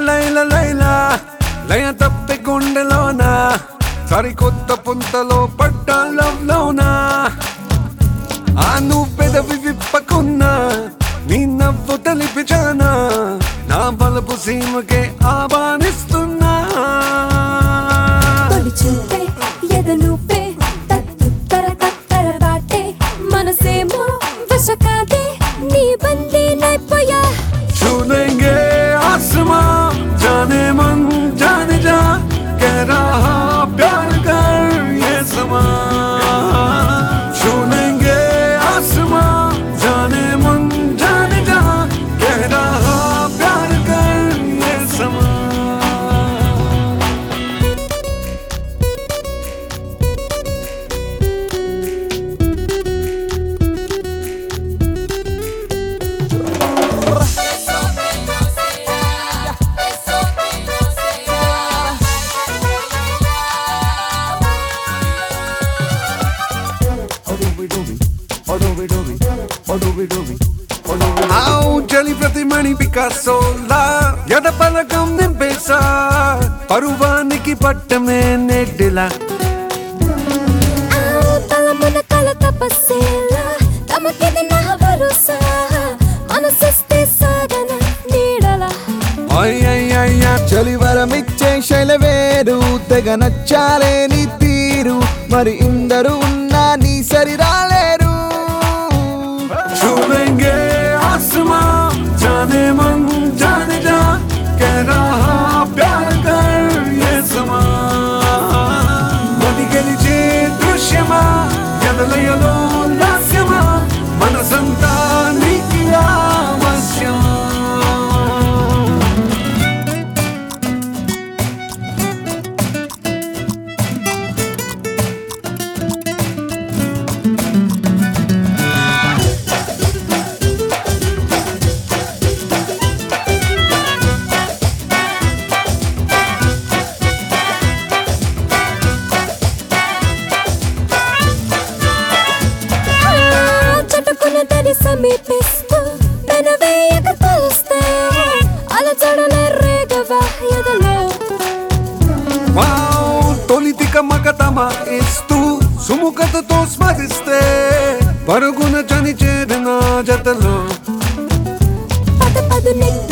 లైల లైల లయ తప్పి గుండెలోన సరికొత్త పుంతలో పడ్డ లవ్ లోనా ఆ నువ్వు పెదవి విప్పకున్నా నీ నవ్వు తెలిపిచానా నా బలపు సీమకే ఆహ్వానిస్తున్నా తొలి చూపే ఎదనుపే తత్తు తర తత్తర దాటే మనసేమో వశకాదే నీ బందీ నైపోయా छू लेंगे आसमां जाने मन जाने जा कह रहा प्यार कर ये समा छू लेंगे आसमां जाने मन जाने जा कह रहा प्यार कर ये समा ఆవు జలి ప్రతిమణి పికాసోలా ఎద పలకం నింపేసా పరువానికి పట్టమే నెడ్డిలా ఆ తలమున కల తపస్సేలా తమకిది నా భరోసా మనసిస్తే సాగన నీడలా అయ్యయ్యయ్యా చలివరమిచ్చే శైలవేరు తెగ నచ్చాలే నీ తీరు మరి ఇందరు ఉన్నా నీ సరి రాలేరు छू लेंगे आसमां जाने मन जाने जा कह रहा प्यार कर ये समा మది గెలిచే దృశ్యమా ఎదలయలో లాస్యమా మనసంతా నీకి ఆవశ్యం ఆ చటుకున తడి సమీపిస్తూ పెనవేయక తలుస్తే అలచడలే రేగవా ఎదలో వావ్ తొలితిక మగతమ ఇస్తూ సుముఖతతో స్మరిస్తే పరుగున చని చేరిన జతలో పద పదు నెక్కి